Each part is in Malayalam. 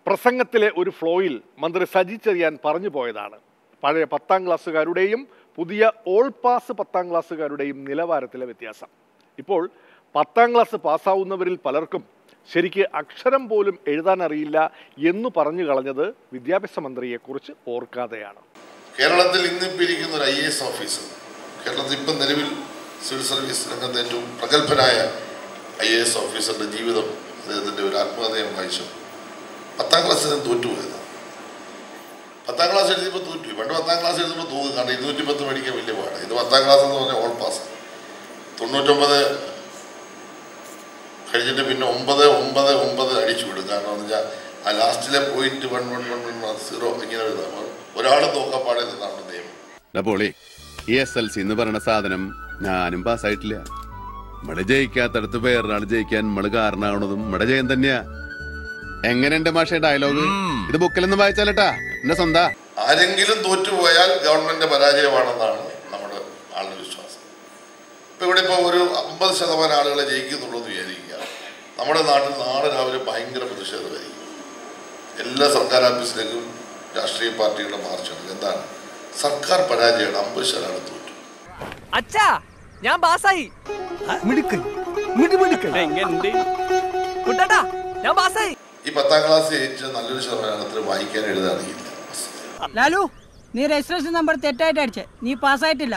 പ്രസംഗത്തിലെ ഒരു ഫ്ലോയിൽ മന്ത്രി സജി ചെറിയാൻ പറഞ്ഞു പോയതാണ് പഴയ പത്താം ക്ലാസ്സുകാരുടെയും പുതിയ ഓൾ പാസ് പത്താം ക്ലാസ്സുകാരുടെയും നിലവാരത്തിലെ വ്യത്യാസം ഇപ്പോൾ പത്താം ക്ലാസ് പാസ്സാവുന്നവരിൽ പലർക്കും ശരിക്ക് അക്ഷരം പോലും എഴുതാൻ അറിയില്ല എന്ന് പറഞ്ഞു കളഞ്ഞത് വിദ്യാഭ്യാസ മന്ത്രിയെക്കുറിച്ച് ഓർക്കാതെയാണ് കേരളത്തിൽ ഇന്നിപ്പോൾ ഇരിക്കുന്ന ഒരു ഐ എ എസ് ഓഫീസർ കേരളത്തിൽ ഇപ്പം നിലവിൽ സിവിൽ സർവീസ് രംഗത്തെ ഏറ്റവും പ്രഗത്ഭനായ ഐ എ എസ് ഓഫീസറുടെ ജീവിതം അദ്ദേഹത്തിൻ്റെ ഒരു ആത്മകഥയം വായിച്ചു പത്താം ക്ലാസ്സിൽ നിന്ന് തോറ്റുപോയതാണ് പത്താം ക്ലാസ് എഴുതിയപ്പോൾ തോറ്റു പണ്ട് പത്താം ക്ലാസ് എഴുതുമ്പോൾ തോന്നും കാരണം ഇരുന്നൂറ്റി പത്ത് മേടിക്കാൻ വലിയ പാടാണ് ഇത് പത്താം ക്ലാസ് എന്ന് പറഞ്ഞാൽ ഓൾ പാസ് തൊണ്ണൂറ്റൊമ്പത് കഴിഞ്ഞിട്ട് പിന്നെ ഒമ്പത് ഒമ്പത് ഒമ്പത് അടിച്ചു വിടും കാരണം എന്ന് വെച്ചാൽ ആ ലാസ്റ്റിലെ point one one one one zero ഇങ്ങനെ എഴുതാം ഒരാൾ നോക്കാൻ പാടില്ലെന്നാണ് നിയമം പോളി ഈ എസ് എൽ സി എന്ന് പറയുന്ന സാധനം ഞാനും പാസ്സായിട്ടില്ല മട ജയിക്കാത്തടത്ത് വേറൊരാൾ ജയിക്കാൻ നമ്മള് കാരണമാവണതും മട ജയം തന്നെയാ എങ്ങനെയുണ്ട് മാഷേ ഡയലോഗ് ഇത് ബുക്കിലൊന്നും വായിച്ചാലട്ടാ എന്റെ സ്വന്താ ആരെങ്കിലും തോറ്റുപോയാൽ ഗവൺമെന്റ് പരാജയമാണെന്നാണ് നമ്മുടെ ആളുടെ വിശ്വാസം ഇപ്പൊ ഇവിടെ ഇപ്പോൾ ഒരു അമ്പത് ശതമാനം ആളുകളെ ജയിക്കുന്നുള്ളൂ എന്ന് വിചാരിക്കുക നമ്മുടെ നാട്ടിൽ നാളെ രാവിലെ ഭയങ്കര പ്രതിഷേധമായിരിക്കും എല്ലാ സർക്കാർ ഓഫീസിലേക്കും രാഷ്ട്രീയ പാർട്ടികളുടെ മാർച്ചാണ് എന്താണ് സർക്കാർ പരാജയമാണ് അമ്പത് ശതമാനം തോറ്റു അച്ഛാ ഞാൻ പാസ്സായി മിടുക്കൻ മിടുമിടുക്കൻ എങ്ങനെയുണ്ട് കുട്ടട്ടാ ഞാൻ പാസ്സായി ഈ പത്താം ക്ലാസ് ജയിച്ച നല്ലൊരു ശതമാനത്തിൽ വായിക്കാൻ എഴുതാൻ അറിയില്ല ലാലു നീ രജിസ്ട്രേഷൻ നമ്പർ തെറ്റായിട്ട് അടിച്ചേ നീ പാസ്സായിട്ടില്ല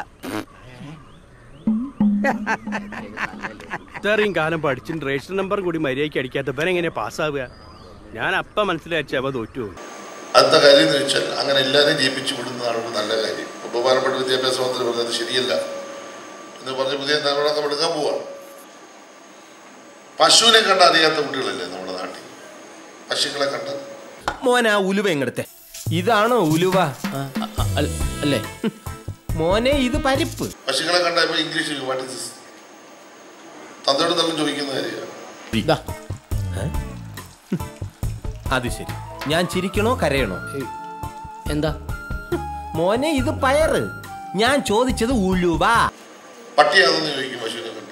ഇത്രയും കാലം പഠിച്ചിട്ട് രജിസ്റ്റർ നമ്പർ കൂടി മര്യാദയ്ക്ക് അടിക്കാത്ത ഇവൻ എങ്ങനെ പാസ്സാവുക ഞാൻ അപ്പം മനസ്സിലാച്ച അവ തോറ്റു പോകും. അടുത്ത കാര്യം എന്ന് വെച്ചാൽ അങ്ങനെ എല്ലാവരെയും ജയിപ്പിച്ചു വിടുന്നതാണ് ഒരു നല്ല കാര്യം ഇപ്പൊ ബഹുമാനപ്പെട്ട വിദ്യാഭ്യാസ മന്ത്രി പറഞ്ഞത് ശരിയല്ല എന്ന് പറഞ്ഞ് പുതിയ നിയമനം നമ്മൾ എടുക്കാൻ പോവാണ് പശുവിനെ കണ്ട അറിയാത്ത കുട്ടികളല്ലേ നമ്മുടെ നാട്ടിൽ പശുക്കളെ കണ്ട മോനെ ആ ഉലുവ എങ്ങടത്തെ ഇതാണോ ഉലുവ അല്ലേ മോനെ ഇത് പരിപ്പ് പശുക്കളെ കണ്ട ഇപ്പൊ ഇംഗ്ലീഷിൽ വാട്ട് ഇസ് ദിസ് തന്തയോട് തന്നെ ചോദിക്കുന്ന കാര്യമാണ് അത് ശരി ഞാൻ ചിരിക്കണോ കരയണോ എന്താ മോനെ ഇത് പയറ് ഞാൻ ചോദിച്ചത് ഉലുവ പട്ടിയാണെന്ന് ചോദിക്കും പശുവിനെ കണ്ട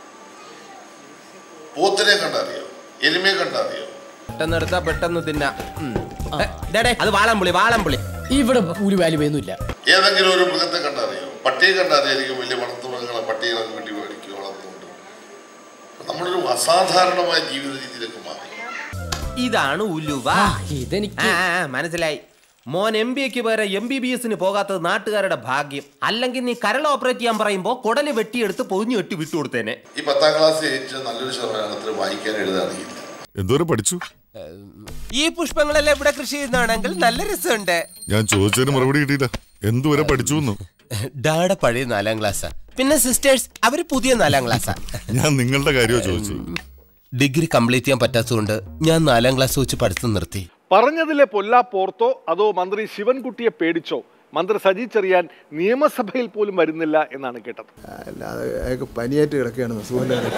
പോത്തിനെ കണ്ട അറിയോ എരുമയെ കണ്ട അറിയോ പെട്ടെന്ന് എടുത്താ പെട്ടെന്ന് തിന്നാ ഉം. ഏ, ദേ, ദേ, അത് വാളംപുളി വാളംപുളി ഇവിടെ ഒരു വാല്യുവൊന്നുമില്ല ഏതെങ്കിലും ഒരു മൃഗത്തെ കണ്ട അറിയോ പട്ടിയെ കണ്ട അറിയായിരിക്കും വലിയ വളർത്തു മൃഗങ്ങളെ പട്ടികളെ വീട്ടിൽ മേടിക്കുക വളർത്തുന്നുണ്ട് നമ്മളൊരു അസാധാരണമായ ജീവിത രീതിയിലേക്ക് മാറി ഇതാണ് ഉലുവ ഇതെനിക്ക് ആ, ആ, മനസ്സിലായി മോൻ എം ബി എക്ക് പകരം എം ബി ബി എസിന് പോകാത്തത് നാട്ടുകാരുടെ ഭാഗ്യം അല്ലെങ്കിൽ നീ കരൾ ഓപ്പറേറ്റ് ചെയ്യാൻ പറയുമ്പോ കുടല് വെട്ടിയെടുത്ത് പൊതിഞ്ഞു വെട്ടി വിട്ടുകൊടുത്തേനെ ഈ പത്താം ക്ലാസ് ജയിച്ച നല്ലൊരു ശതമാനത്തിൽ വായിക്കാൻ എഴുതാൻ അറിയില്ല എന്തോരം പഠിച്ചു ഈ പുഷ്പങ്ങളെല്ലാം ഇവിടെ കൃഷി ചെയ്യുന്നതാണെങ്കിൽ നല്ല രസമുണ്ട് ഞാൻ ചോദിച്ചതിന് മറുപടി കിട്ടിയില്ല എന്തുവരെ പഠിച്ചു എന്നു ഡാഡ പഴയ നാലാം ക്ലാസ്സാ പിന്നെ സിസ്റ്റേഴ്സ് അവര് പുതിയ നാലാം ക്ലാസ്സാ ഞാൻ നിങ്ങളുടെ കാര്യമോ ചോദിച്ചു ഡിഗ്രി കംപ്ലീറ്റ് ചെയ്യാൻ പറ്റാത്തതുകൊണ്ട് ഞാൻ നാലാം ക്ലാസ് വെച്ച് പഠിത്തം നിർത്തി പറഞ്ഞതിലെ പൊല്ലാപ്പോർത്തോ അതോ മന്ത്രി ശിവൻകുട്ടിയെ പേടിച്ചോ മന്ത്രി സജി ചെറിയാൻ നിയമസഭയിൽ പോലും വരുന്നില്ല എന്നാണ് കേട്ടത് അല്ലാതെ അയാൾക്ക് പനിയായിട്ട് കിടക്കുകയാണ് സുഖമില്ലാതെ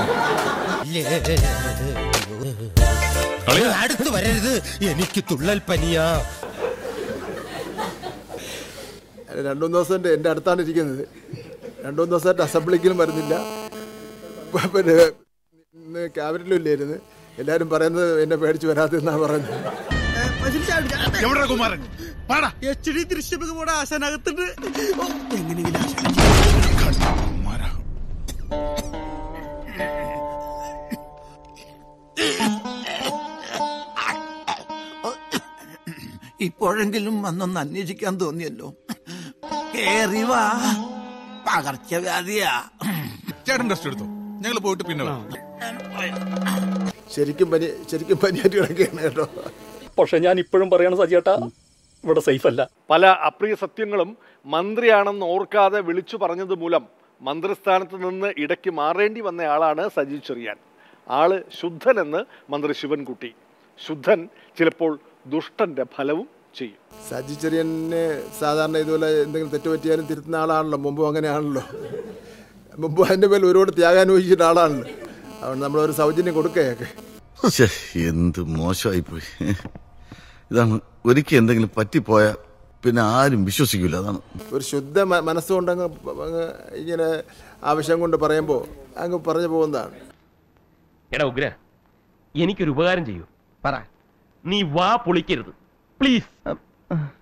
അടുത്ത് വരരുത് എനിക്ക് തുള്ളൽ പനിയാ രണ്ടു മൂന്ന് ദിവസം എൻ്റെ അടുത്താണ് ഇരിക്കുന്നത് രണ്ടു മൂന്ന് ദിവസമായിട്ട് അസംബ്ലിക്കിലും വരുന്നില്ല പിന്നെ ഇന്ന് ക്യാബിനറ്റിലും ഇല്ലായിരുന്നു എല്ലാവരും പറയുന്നത് എന്നെ പേടിച്ച് വരാത്തെന്നാണ് പറയുന്നത് കുമാരൻ എച്ച് ഡി ദൃശ്യം കൂടെ ആശാനകത്തുണ്ട് എങ്ങനെയെങ്കിലും ഇപ്പോഴെങ്കിലും വന്നൊന്ന് അന്വേഷിക്കാൻ തോന്നിയല്ലോ കേറി വാ പകർച്ചവ്യാധിയാ ചേട്ടൻ ടെസ്റ്റ് എടുത്തു ഞങ്ങൾ പോയിട്ട് പിന്നെ ശരിക്കും പനി ശരിക്കും പനിയായിട്ട് കിടക്കുകയാണ് കേട്ടോ പക്ഷെ ഞാൻ ഇപ്പോഴും പറയണ സജിയേട്ടാ ഇവിടെ സേഫ് അല്ല പല അപ്രിയ സത്യങ്ങളും മന്ത്രിയാണെന്ന് ഓർക്കാതെ വിളിച്ചു പറഞ്ഞത് മൂലം മന്ത്രിസ്ഥാനത്ത് നിന്ന് ഇടയ്ക്ക് മാറേണ്ടി വന്നയാളാണ് സജി ചെറിയാൻ ആള് ശുദ്ധനെന്ന് മന്ത്രി ശിവൻകുട്ടി ശുദ്ധൻ ചിലപ്പോൾ ദുഷ്ടന്റെ ഫലവും ചെയ്യും സജി ചെറിയന് സാധാരണ ഇതുപോലെ എന്തെങ്കിലും തെറ്റ് പറ്റിയാലും തിരുത്തുന്ന ആളാണല്ലോ മുമ്പും അങ്ങനെയാണല്ലോ മുമ്പ് അതിൻ്റെ പേരിൽ ഒരുപാട് ത്യാഗാനുഭവിച്ചിട്ട് ആളാണല്ലോ അതുകൊണ്ട് നമ്മളൊരു സൗജന്യം കൊടുക്കുകയൊക്കെ ശ്ശേ, എന്ത് മോശമായി പോയി ഇതാണ് ഒരിക്കൽ എന്തെങ്കിലും പറ്റിപ്പോയാൽ പിന്നെ ആരും വിശ്വസിക്കില്ല അതാണ് ഒരു ശുദ്ധ മ- മനസ്സുകൊണ്ട് അങ്ങ് പ- അങ്ങ് ഇങ്ങനെ ആവശ്യം കൊണ്ട് പറയുമ്പോൾ അങ്ങ് പറഞ്ഞു പോകുന്നതാണ് എടാ ഉഗ്ര എനിക്കൊരു ഉപകാരം ചെയ്യൂ പറ നീ വാ പൊളിക്കരുത് പ്ലീസ്